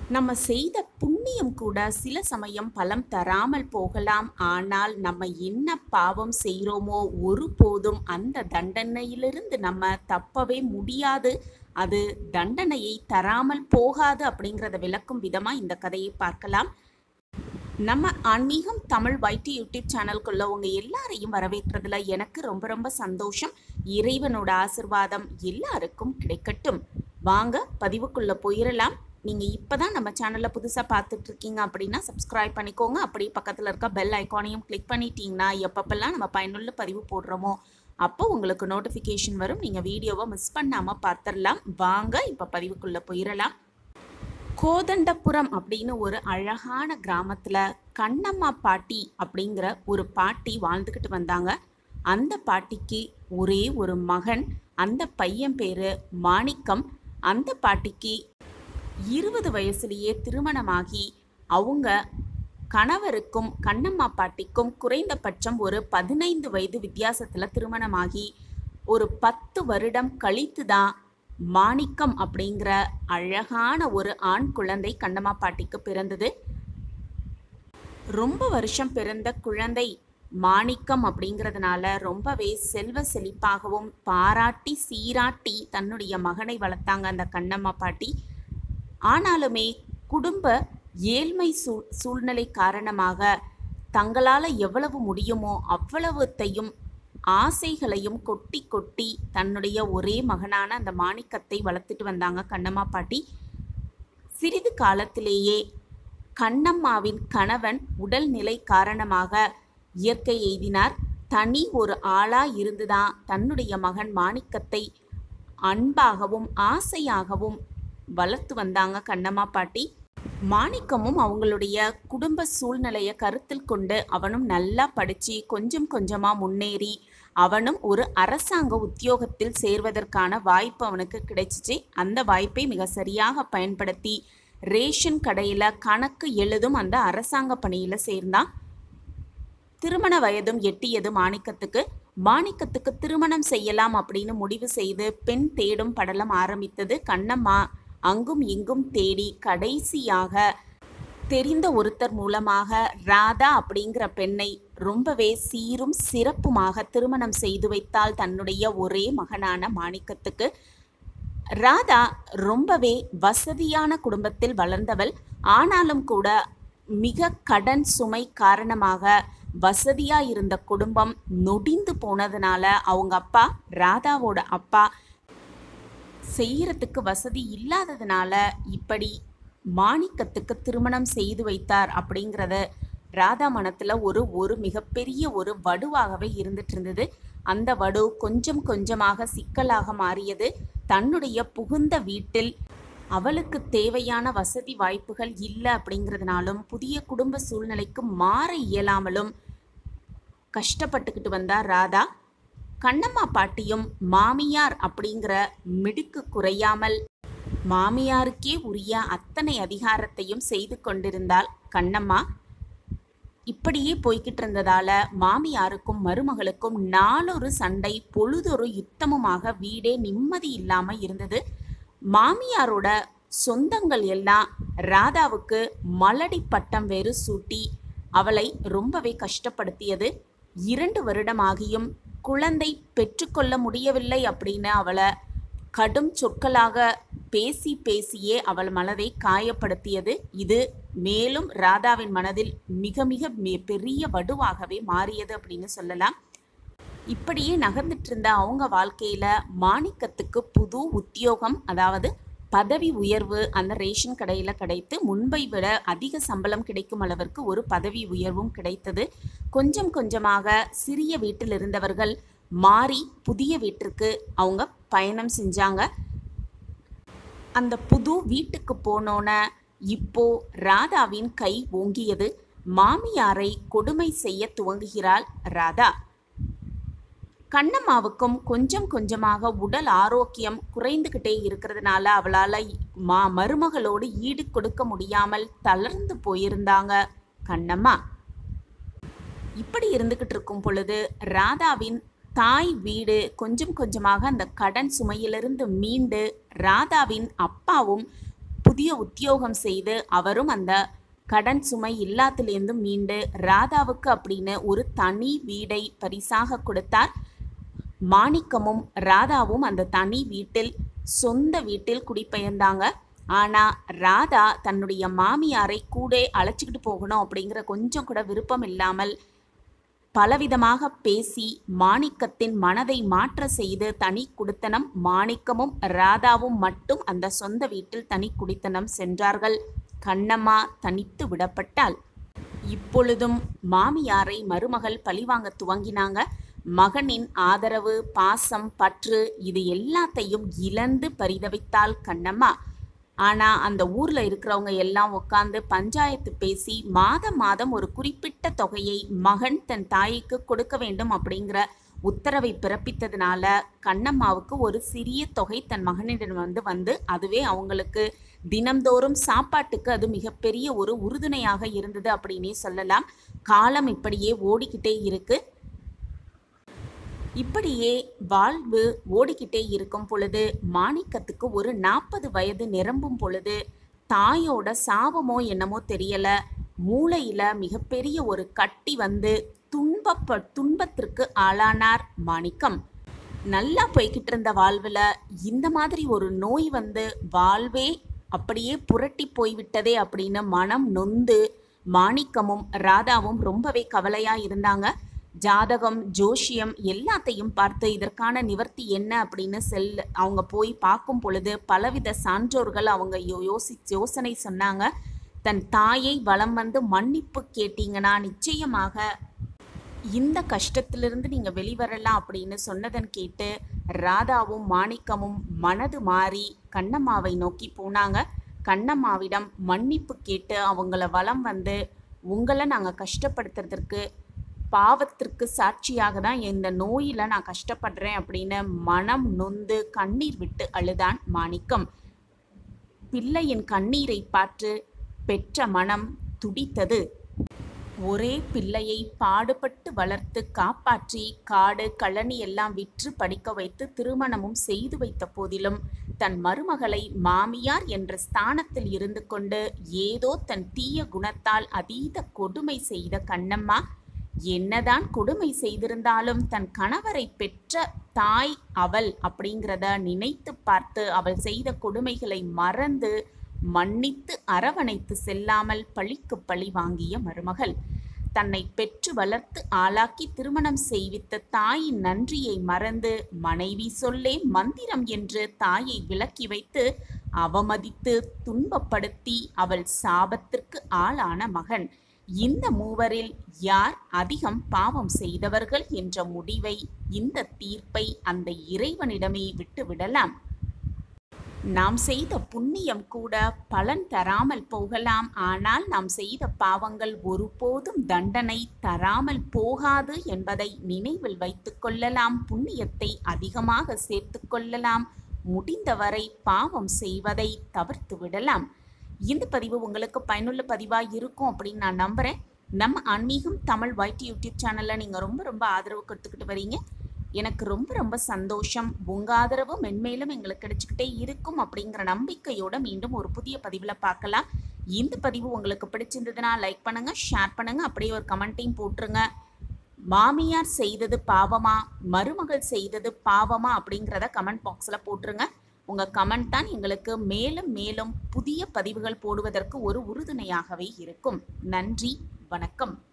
நம்ம செய்த புண்ணியம் கூட சில சமயம் பலம் தராமல் போகலாம் ஆனால் நம்ம என்ன பாவம் செய்கிறோமோ ஒருபோதும் அந்த தண்டனையிலிருந்து நம்ம தப்பவே முடியாது அது தண்டனையை தராமல் போகாது அப்படிங்கிறத விளக்கும் விதமாக இந்த கதையை பார்க்கலாம் நம்ம ஆன்மீகம் தமிழ் வைட்டி யூடியூப் சேனலுக்குள்ள உங்க எல்லாரையும் வரவேற்கிறதுல எனக்கு ரொம்ப ரொம்ப சந்தோஷம் இறைவனோட ஆசிர்வாதம் எல்லாருக்கும் கிடைக்கட்டும் வாங்க பதிவுக்குள்ள போயிடலாம் நீங்க இப்பதான் நம்ம சேனல்ல புதுசா பார்த்துட்டு இருக்கீங்க அப்படின்னா சப்ஸ்கிரைப் பண்ணிக்கோங்க அப்படியே பக்கத்துல இருக்க பெல் ஐக்கானையும் கிளிக் பண்ணிட்டீங்கன்னா எப்பப்பெல்லாம் நம்ம பயனுள்ள பதிவு போடுறோமோ அப்போ உங்களுக்கு நோட்டிஃபிகேஷன் வரும் நீங்க வீடியோவை மிஸ் பண்ணாம பார்த்துடலாம் வாங்க இப்ப பதிவுக்குள்ள போயிடலாம் கோதண்டபுரம் அப்படின்னு ஒரு அழகான கிராமத்துல கண்ணம்மா பாட்டி அப்படிங்கிற ஒரு பாட்டி வாழ்ந்துக்கிட்டு வந்தாங்க அந்த பாட்டிக்கு ஒரே ஒரு மகன் அந்த பையன் பேரு மாணிக்கம் அந்த பாட்டிக்கு இருபது வயசுலேயே திருமணமாகி அவங்க கணவருக்கும் கண்ணம்மா பாட்டிக்கும் குறைந்தபட்சம் ஒரு பதினைந்து வயது வித்தியாசத்தில் திருமணமாகி ஒரு பத்து வருடம் கழித்து தான் மாணிக்கம் அப்படிங்கிற அழகான ஒரு ஆண் குழந்தை கண்ணம்மா பாட்டிக்கு பிறந்தது ரொம்ப வருஷம் பிறந்த குழந்தை மாணிக்கம் அப்படிங்கிறதுனால ரொம்பவே செல்வ செழிப்பாகவும் பாராட்டி சீராட்டி தன்னுடைய மகனை வளர்த்தாங்க அந்த கண்ணம்மா பாட்டி ஆனாலுமே குடும்ப ஏழ்மை சூ சூழ்நிலை காரணமாக தங்களால் எவ்வளவு முடியுமோ அவ்வளவுத்தையும் ஆசைகளையும் கொட்டி கொட்டி தன்னுடைய ஒரே மகனான அந்த மாணிக்கத்தை வளர்த்துட்டு வந்தாங்க கண்ணம்மா பாட்டி சிறிது காலத்திலேயே கண்ணம்மாவின் கணவன் உடல்நிலை காரணமாக இயற்கை எய்தினார் தனி ஒரு ஆளா இருந்துதான் தன்னுடைய மகன் மாணிக்கத்தை அன்பாகவும் ஆசையாகவும் வளர்த்து வந்தாங்க கண்ணம்மா பாட்டி மாணிக்கமும் அவங்களுடைய குடும்ப சூழ்நிலையை கருத்தில் கொண்டு அவனும் நல்லா படித்து கொஞ்சம் கொஞ்சமாக முன்னேறி அவனும் ஒரு அரசாங்க உத்தியோகத்தில் சேர்வதற்கான வாய்ப்பு அவனுக்கு கிடைச்சிச்சு அந்த வாய்ப்பை மிக சரியாக பயன்படுத்தி ரேஷன் கடையில் கணக்கு எழுதும் அந்த அரசாங்க பணியில் சேர்ந்தான் திருமண வயதும் எட்டியது மாணிக்கத்துக்கு மாணிக்கத்துக்கு திருமணம் செய்யலாம் அப்படின்னு முடிவு செய்து பெண் தேடும் படலம் ஆரம்பித்தது கண்ணம்மா அங்கும் இங்கும் தேடி கடைசியாக தெரிந்த ஒருத்தர் மூலமாக ராதா அப்படிங்கிற பெண்ணை ரொம்பவே சீரும் சிறப்புமாக திருமணம் செய்து வைத்தால் தன்னுடைய ஒரே மகனான மாணிக்கத்துக்கு ராதா ரொம்பவே வசதியான குடும்பத்தில் வளர்ந்தவள் ஆனாலும் கூட மிக கடன் சுமை காரணமாக வசதியா இருந்த குடும்பம் நொடிந்து போனதுனால அவங்க அப்பா ராதாவோட அப்பா செய்யறதுக்கு வசதி இல்லாததுனால இப்படி மாணிக்கத்துக்கு திருமணம் செய்து வைத்தார் அப்படிங்கிறத ராதா மனத்தில் ஒரு ஒரு மிகப்பெரிய ஒரு வடுவாகவே இருந்துட்டு இருந்தது அந்த வடு கொஞ்சம் கொஞ்சமாக சிக்கலாக மாறியது தன்னுடைய புகுந்த வீட்டில் அவளுக்கு தேவையான வசதி வாய்ப்புகள் இல்லை அப்படிங்கிறதுனாலும் புதிய குடும்ப சூழ்நிலைக்கு மாற இயலாமலும் கஷ்டப்பட்டுக்கிட்டு வந்தார் ராதா கண்ணம்மா பாட்டியும் மாமியார் அப்படிங்கிற மிடுக்கு குறையாமல் மாமியாருக்கே உரிய அத்தனை அதிகாரத்தையும் செய்து கொண்டிருந்தாள் கண்ணம்மா இப்படியே போய்கிட்டு இருந்ததால மாமியாருக்கும் மருமகளுக்கும் நாளொரு சண்டை பொழுதொரு யுத்தமுமாக வீடே நிம்மதி இல்லாம இருந்தது மாமியாரோட சொந்தங்கள் எல்லாம் ராதாவுக்கு மலடி பட்டம் வேறு சூட்டி அவளை ரொம்பவே கஷ்டப்படுத்தியது இரண்டு வருடமாகியும் குழந்தை பெற்றுக்கொள்ள முடியவில்லை அப்படின்னு அவளை கடும் சொற்களாக பேசி பேசியே அவள் மனதை காயப்படுத்தியது இது மேலும் ராதாவின் மனதில் மிக மிக பெரிய வடுவாகவே மாறியது அப்படின்னு சொல்லலாம் இப்படியே நகர்ந்துட்டு இருந்த அவங்க வாழ்க்கையில மாணிக்கத்துக்கு புது உத்தியோகம் அதாவது பதவி உயர்வு அந்த ரேஷன் கடையில் கிடைத்து முன்பை விட அதிக சம்பளம் கிடைக்கும் அளவிற்கு ஒரு பதவி உயர்வும் கிடைத்தது கொஞ்சம் கொஞ்சமாக சிறிய வீட்டில் இருந்தவர்கள் மாறி புதிய வீட்டிற்கு அவங்க பயணம் செஞ்சாங்க அந்த புது வீட்டுக்கு போனோன இப்போ ராதாவின் கை ஓங்கியது மாமியாரை கொடுமை செய்ய துவங்குகிறாள் ராதா கண்ணம்மாவுக்கும் கொஞ்சம் கொஞ்சமாக உடல் ஆரோக்கியம் குறைந்துக்கிட்டே இருக்கிறதுனால அவளால் மா மருமகளோடு ஈடு கொடுக்க முடியாமல் தளர்ந்து போயிருந்தாங்க கண்ணம்மா இப்படி இருந்துக்கிட்டு இருக்கும் பொழுது ராதாவின் தாய் வீடு கொஞ்சம் கொஞ்சமாக அந்த கடன் சுமையிலிருந்து மீண்டு ராதாவின் அப்பாவும் புதிய புதிய உத்தியோகம் செய்து அவரும் அந்த கடன் சுமை எல்லாத்துலேருந்து மீண்டு ராதாவுக்கு அப்படின்னு ஒரு தனி வீடை பரிசாக கொடுத்தார் மாணிக்கமும் ராதாவும் அந்த தனி வீட்டில் சொந்த வீட்டில் குடிபெயர்ந்தாங்க ஆனால் ராதா தன்னுடைய மாமியாரை கூட அழைச்சிக்கிட்டு போகணும் அப்படிங்கிற கொஞ்சம் கூட விருப்பம் இல்லாமல் பலவிதமாக பேசி மாணிக்கத்தின் மனதை மாற்ற செய்து தனி குடித்தனம் மாணிக்கமும் ராதாவும் மட்டும் அந்த சொந்த வீட்டில் தனி குடித்தனம் சென்றார்கள் கண்ணம்மா தனித்து விடப்பட்டாள் இப்பொழுதும் மாமியாரை மருமகள் பழிவாங்க துவங்கினாங்க மகனின் ஆதரவு பாசம் பற்று இது எல்லாத்தையும் இழந்து பரிதவித்தாள் கண்ணம்மா ஆனா அந்த ஊர்ல இருக்கிறவங்க எல்லாம் உட்காந்து பஞ்சாயத்து பேசி மாதம் மாதம் ஒரு குறிப்பிட்ட தொகையை மகன் தன் தாய்க்கு கொடுக்க வேண்டும் அப்படிங்கிற உத்தரவை பிறப்பித்ததுனால கண்ணம்மாவுக்கு ஒரு சிறிய தொகை தன் மகனிடம் வந்து வந்து அதுவே அவங்களுக்கு தினம்தோறும் சாப்பாட்டுக்கு அது மிகப்பெரிய ஒரு உறுதுணையாக இருந்தது அப்படின்னே சொல்லலாம் காலம் இப்படியே ஓடிக்கிட்டே இருக்கு இப்படியே வாழ்வு ஓடிக்கிட்டே இருக்கும் பொழுது மாணிக்கத்துக்கு ஒரு நாற்பது வயது நிரம்பும் பொழுது தாயோட சாபமோ என்னமோ தெரியல மூளையில மிகப்பெரிய ஒரு கட்டி வந்து துன்பப்ப துன்பத்திற்கு ஆளானார் மாணிக்கம் நல்லா போய்கிட்டு இருந்த வாழ்வில் இந்த மாதிரி ஒரு நோய் வந்து வாழ்வே அப்படியே புரட்டி போய்விட்டதே அப்படின்னு மனம் நொந்து மாணிக்கமும் ராதாவும் ரொம்பவே கவலையா இருந்தாங்க ஜாதகம் ஜோஷியம் எல்லாத்தையும் பார்த்து இதற்கான நிவர்த்தி என்ன அப்படின்னு செல் அவங்க போய் பார்க்கும் பொழுது பலவித சான்றோர்கள் அவங்க யோ யோசி யோசனை சொன்னாங்க தன் தாயை வலம் வந்து மன்னிப்பு கேட்டீங்கன்னா நிச்சயமாக இந்த கஷ்டத்திலிருந்து நீங்க வெளிவரலாம் அப்படின்னு சொன்னதன் கேட்டு ராதாவும் மாணிக்கமும் மனது மாறி கண்ணம்மாவை நோக்கி போனாங்க கண்ணம்மாவிடம் மன்னிப்பு கேட்டு அவங்கள வலம் வந்து உங்களை நாங்கள் கஷ்டப்படுத்துறதற்கு பாவத்திற்கு சாட்சியாக தான் இந்த நோயில நான் கஷ்டப்படுறேன் அப்படின்னு மனம் நொந்து கண்ணீர் விட்டு அழுதான் மாணிக்கம் பிள்ளையின் கண்ணீரை பார்த்து பெற்ற மனம் துடித்தது ஒரே பிள்ளையை பாடுபட்டு வளர்த்து காப்பாற்றி காடு கழனி எல்லாம் விற்று படிக்க வைத்து திருமணமும் செய்து வைத்த போதிலும் தன் மருமகளை மாமியார் என்ற ஸ்தானத்தில் இருந்து கொண்டு ஏதோ தன் தீய குணத்தால் அதீத கொடுமை செய்த கண்ணம்மா என்னதான் கொடுமை செய்திருந்தாலும் தன் கணவரை பெற்ற தாய் அவள் அப்படிங்கிறத நினைத்து பார்த்து அவள் செய்த கொடுமைகளை மறந்து மன்னித்து அரவணைத்து செல்லாமல் பழிக்கு பழி வாங்கிய மருமகள் தன்னை பெற்று வளர்த்து ஆளாக்கி திருமணம் செய்வித்த தாயின் நன்றியை மறந்து மனைவி சொல்லே மந்திரம் என்று தாயை விலக்கி வைத்து அவமதித்து துன்பப்படுத்தி அவள் சாபத்திற்கு ஆளான மகன் இந்த மூவரில் யார் அதிகம் பாவம் செய்தவர்கள் என்ற முடிவை இந்த தீர்ப்பை அந்த இறைவனிடமே விட்டுவிடலாம் நாம் செய்த புண்ணியம் கூட பலன் தராமல் போகலாம் ஆனால் நாம் செய்த பாவங்கள் ஒருபோதும் தண்டனை தராமல் போகாது என்பதை நினைவில் வைத்துக் கொள்ளலாம் புண்ணியத்தை அதிகமாக சேர்த்து கொள்ளலாம் முடிந்தவரை பாவம் செய்வதை தவிர்த்து விடலாம் இந்த பதிவு உங்களுக்கு பயனுள்ள பதிவாக இருக்கும் அப்படின்னு நான் நம்புகிறேன் நம்ம ஆன்மீகம் தமிழ் ஒயிட் யூடியூப் சேனலில் நீங்கள் ரொம்ப ரொம்ப ஆதரவு கொடுத்துக்கிட்டு வரீங்க எனக்கு ரொம்ப ரொம்ப சந்தோஷம் உங்க ஆதரவு மென்மேலும் எங்களுக்கு கிடைச்சிக்கிட்டே இருக்கும் அப்படிங்கிற நம்பிக்கையோட மீண்டும் ஒரு புதிய பதிவில் பார்க்கலாம் இந்த பதிவு உங்களுக்கு பிடிச்சிருந்ததுன்னா லைக் பண்ணுங்க ஷேர் பண்ணுங்க அப்படியே ஒரு கமெண்ட்டையும் போட்டுருங்க மாமியார் செய்தது பாவமா மருமகள் செய்தது பாவமா அப்படிங்கிறத கமெண்ட் பாக்ஸில் போட்டுருங்க உங்கள் கமெண்ட் தான் எங்களுக்கு மேலும் மேலும் புதிய பதிவுகள் போடுவதற்கு ஒரு உறுதுணையாகவே இருக்கும் நன்றி வணக்கம்